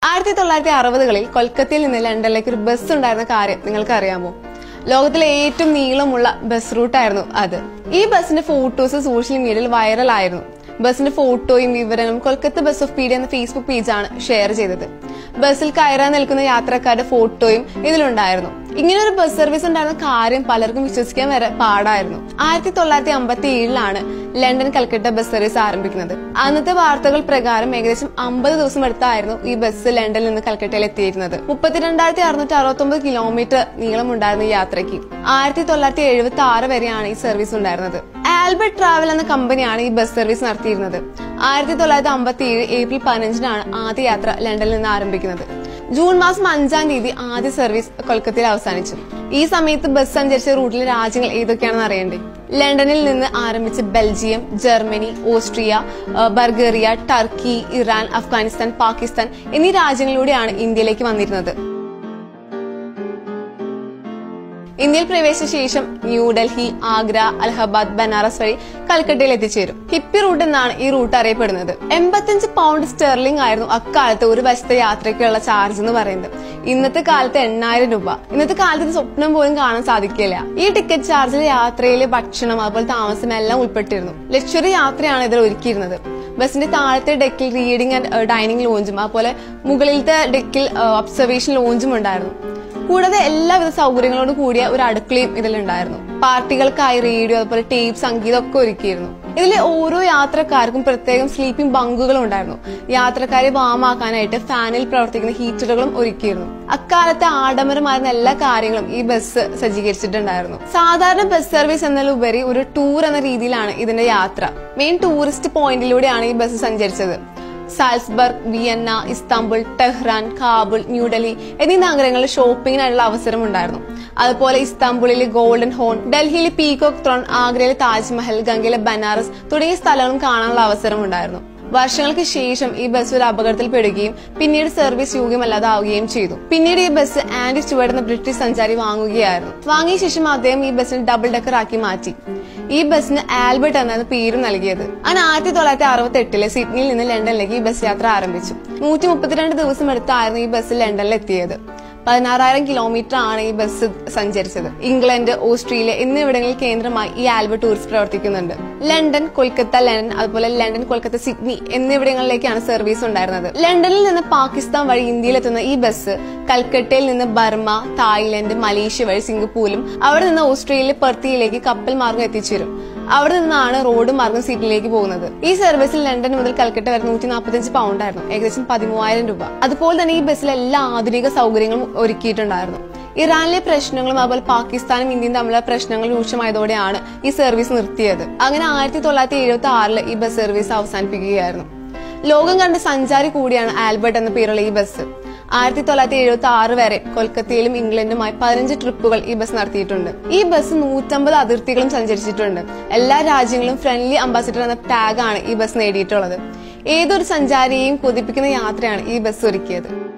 ആയിരത്തി തൊള്ളായിരത്തി അറുപതുകളിൽ കൊൽക്കത്തയിൽ നിന്ന് ലണ്ടനിലേക്ക് ഒരു ബസ് ഉണ്ടായിരുന്ന കാര്യം നിങ്ങൾക്ക് അറിയാമോ ലോകത്തിലെ ഏറ്റവും നീളമുള്ള ബസ് റൂട്ടായിരുന്നു അത് ഈ ബസിന്റെ ഫോട്ടോസ് സോഷ്യൽ മീഡിയയിൽ വൈറലായിരുന്നു ബസിന്റെ ഫോട്ടോയും വിവരങ്ങളും കൊൽക്കത്ത ബസ് ഓഫ് പീഡിയ എന്ന ഫേസ്ബുക്ക് പേജാണ് ഷെയർ ചെയ്തത് ബസ്സിൽ കയറാൻ നിൽക്കുന്ന യാത്രക്കാരുടെ ഫോട്ടോയും ഇതിലുണ്ടായിരുന്നു ഇങ്ങനെ ഒരു ബസ് സർവീസ് ഉണ്ടായിരുന്ന കാര്യം പലർക്കും വിശ്വസിക്കാൻ വരെ പാടായിരുന്നു ആയിരത്തി തൊള്ളായിരത്തി അമ്പത്തി ഏഴിലാണ് ലണ്ടൻ കൽക്കട്ട ബസ് സർവീസ് ആരംഭിക്കുന്നത് അന്നത്തെ വാർത്തകൾ പ്രകാരം ഏകദേശം അമ്പത് ദിവസം എടുത്തായിരുന്നു ഈ ബസ് ലണ്ടനിൽ നിന്ന് കൽക്കട്ടയിൽ എത്തിയിരുന്നത് മുപ്പത്തിരണ്ടായിരത്തി അറുന്നൂറ്റി അറുപത്തി ഒമ്പത് കിലോമീറ്റർ നീളമുണ്ടായിരുന്ന ഈ യാത്രയ്ക്ക് ആയിരത്തി തൊള്ളായിരത്തി എഴുപത്തി ആറ് വരെയാണ് ഈ സർവീസ് ഉണ്ടായിരുന്നത് ആൽബർട്ട് ട്രാവൽ എന്ന കമ്പനിയാണ് ഈ ബസ് സർവീസ് നടത്തിയിരുന്നത് ആയിരത്തി തൊള്ളായിരത്തി അമ്പത്തി ഏഴ് ഏപ്രിൽ പതിനഞ്ചിനാണ് ആദ്യ യാത്ര ലണ്ടനിൽ നിന്ന് ആരംഭിക്കുന്നത് ജൂൺ മാസം അഞ്ചാം തീയതി ആദ്യ സർവീസ് കൊൽക്കത്തയിൽ അവസാനിച്ചു ഈ സമയത്ത് ബസ് സഞ്ചരിച്ച റൂട്ടിലെ രാജ്യങ്ങൾ ഏതൊക്കെയാണെന്ന് അറിയണ്ടേ ലണ്ടനിൽ നിന്ന് ആരംഭിച്ച ബെൽജിയം ജർമ്മനി ഓസ്ട്രിയ ആ, Bulgaria Turkey Iran Afghanistan Pakistan എന്നീ രാജ്യങ്ങളിലൂടെയാണ് ഇന്ത്യയിലേക്ക് വന്നിരുന്നത് ഇന്ത്യയിൽ പ്രവേശിച്ച ശേഷം ന്യൂഡൽഹി ആഗ്ര അലഹബാദ് ബനാറസ് വഴി കൽക്കട്ടയിൽ എത്തിച്ചേരും ഹിപ്പി റൂട്ട് എന്നാണ് ഈ റൂട്ട് അറിയപ്പെടുന്നത് എൺപത്തിയഞ്ച് പൗണ്ട് സ്റ്റെർലിംഗ് ആയിരുന്നു അക്കാലത്ത് ഒരു വശത്തെ യാത്രയ്ക്കുള്ള ചാർജ് എന്ന് പറയുന്നത് ഇന്നത്തെ കാലത്ത് എണ്ണായിരം രൂപ ഇന്നത്തെ കാലത്ത് ഇത് സ്വപ്നം പോലും കാണാൻ സാധിക്കില്ല ഈ ടിക്കറ്റ് ചാർജിൽ യാത്രയിലെ ഭക്ഷണം അതുപോലെ താമസം എല്ലാം ഉൾപ്പെട്ടിരുന്നു ലക്ഷറി യാത്രയാണ് ഇതിൽ ഒരുക്കിയിരുന്നത് ബസിന്റെ താഴത്തെ ഡെക്കിൽ റീഡിംഗ് ആൻഡ് ഡൈനിങ് ലോഞ്ചും അതുപോലെ മുകളിലത്തെ ഡെക്കിൽ ഒബ്സർവേഷൻ ലോഞ്ചും ഉണ്ടായിരുന്നു കൂടാതെ എല്ലാവിധ സൗകര്യങ്ങളോട് കൂടിയ ഒരു അടുക്കളയും ഇതിലുണ്ടായിരുന്നു പാർട്ടികൾക്കായി റേഡിയോ അതുപോലെ ടേപ്പ് സംഗീതം ഒക്കെ ഒരുക്കിയിരുന്നു ഇതിലെ ഓരോ യാത്രക്കാർക്കും പ്രത്യേകം സ്ലീപ്പിംഗ് ബങ്കുകളും ഉണ്ടായിരുന്നു യാത്രക്കാരെ വാമാക്കാനായിട്ട് ഫാനിൽ പ്രവർത്തിക്കുന്ന ഹീറ്ററുകളും ഒരുക്കിയിരുന്നു അക്കാലത്തെ ആഡംബരമായിരുന്ന എല്ലാ കാര്യങ്ങളും ഈ ബസ് സജ്ജീകരിച്ചിട്ടുണ്ടായിരുന്നു സാധാരണ ബസ് സർവീസ് എന്നതിലുപരി ഒരു ടൂർ എന്ന രീതിയിലാണ് ഇതിന്റെ യാത്ര മെയിൻ ടൂറിസ്റ്റ് പോയിന്റിലൂടെയാണ് ഈ ബസ് സഞ്ചരിച്ചത് Salzburg Vienna Istanbul Tehran Kabul New Delhi എന്നീ നഗരങ്ങളിൽ ഷോപ്പിങ്ങിനായുള്ള അവസരം ഉണ്ടായിരുന്നു അതുപോലെ ഇസ്താംബുളിലെ ഗോൾഡൻ ഹോൺ ഡൽഹിയിലെ പീകോക്ക് ത്രോൺ ആഗ്രയിലെ താജ്മഹൽ ഗംഗയിലെ ബനാറസ് തുടങ്ങിയ സ്ഥലങ്ങളും കാണാനുള്ള അവസരം ഉണ്ടായിരുന്നു വർഷങ്ങൾക്ക് ശേഷം ഈ ബസ് ഒരു അപകടത്തിൽ പെടുകയും പിന്നീട് സർവീസ് യോഗ്യമല്ലാതാവുകയും ചെയ്തു പിന്നീട് ഈ ബസ് ആൻഡി സ്റ്റുവർട്ട് എന്ന ബ്രിട്ടീഷ് സഞ്ചാരി വാങ്ങുകയായിരുന്നു വാങ്ങിയ ശേഷം അദ്ദേഹം ഈ ബസ്സിന് ഡബിൾ ഡെക്കർ ആക്കി മാറ്റി ഈ ബസ്സിന് ആൽബർട്ട് എന്നാണ് പേരും നൽകിയത് അങ്ങനെ ആയിരത്തി തൊള്ളായിരത്തി അറുപത്തി എട്ടിലെ സിഡ്നിയിൽ നിന്ന് ലണ്ടനിലേക്ക് ഈ ബസ് യാത്ര ആരംഭിച്ചു നൂറ്റി മുപ്പത്തിരണ്ട് ദിവസം എടുത്തായിരുന്നു ഈ ബസ് ലണ്ടനിൽ എത്തിയത് പതിനാറായിരം കിലോമീറ്റർ ആണ് ഈ ബസ് സഞ്ചരിച്ചത് ഇംഗ്ലണ്ട് ഓസ്ട്രേലിയ എന്നിവിടങ്ങളിൽ കേന്ദ്രമായി ഈ ആൽബർട്ട് ടൂറിസ്റ്റ് പ്രവർത്തിക്കുന്നുണ്ട് ലണ്ടൻ കൊൽക്കത്ത ലണ്ടൻ അതുപോലെ ലണ്ടൻ കൊൽക്കത്ത സിഡ്നി എന്നിവിടങ്ങളിലേക്കാണ് സർവീസ് ഉണ്ടായിരുന്നത് ലണ്ടനിൽ നിന്ന് പാകിസ്ഥാൻ വഴി ഇന്ത്യയിലെത്തുന്ന ഈ ബസ് കൽക്കട്ടയിൽ നിന്ന് ബർമ തായ്ലൻഡ് മലേഷ്യ വഴി സിംഗപ്പൂരിലും അവിടെ നിന്ന് ഓസ്ട്രേലിയ പെർത്തിയിലേക്ക് കപ്പൽ മാർഗം എത്തിച്ചേരും അവിടെ നിന്നാണ് റോഡ് മാർഗം സിഡ്നിയിലേക്ക് പോകുന്നത് ഈ സർവീസിൽ ലണ്ടൻ മുതൽ കൽക്കട്ട വരെ നൂറ്റി നാൽപ്പത്തഞ്ച് പൗണ്ട് ആയിരുന്നു ഏകദേശം പതിമൂവായിരം രൂപ അതുപോലെ തന്നെ ഈ ബസ്സിൽ എല്ലാ ആധുനിക സൗകര്യങ്ങളും ഒരുക്കിയിട്ടുണ്ടായിരുന്നു ഇറാനിലെ പ്രശ്നങ്ങളും അതുപോലെ പാകിസ്ഥാനും ഇന്ത്യയും തമ്മിലുള്ള പ്രശ്നങ്ങൾ രൂക്ഷമായതോടെയാണ് ഈ സർവീസ് നിർത്തിയത് അങ്ങനെ ആയിരത്തി തൊള്ളായിരത്തി എഴുപത്തി ആറില് ഈ ബസ് സർവീസ് അവസാനിപ്പിക്കുകയായിരുന്നു ലോകം കണ്ട സഞ്ചാരി കൂടിയാണ് ആൽബർട്ട് എന്ന പേരുള്ള ഈ ബസ് ആയിരത്തി തൊള്ളായിരത്തി എഴുപത്തി ആറ് വരെ കൊൽക്കത്തയിലും ഇംഗ്ലണ്ടുമായി പതിനഞ്ച് ട്രിപ്പുകൾ ഈ ബസ് നടത്തിയിട്ടുണ്ട് ഈ ബസ് നൂറ്റമ്പത് അതിർത്തികളും സഞ്ചരിച്ചിട്ടുണ്ട് എല്ലാ രാജ്യങ്ങളും ഫ്രണ്ട്ലി അംബാസിഡർ എന്ന ടാഗാണ് ഈ ബസ് നേടിയിട്ടുള്ളത് ഏതൊരു സഞ്ചാരിയെയും കൊതിപ്പിക്കുന്ന യാത്രയാണ് ഈ ബസ് ഒരുക്കിയത്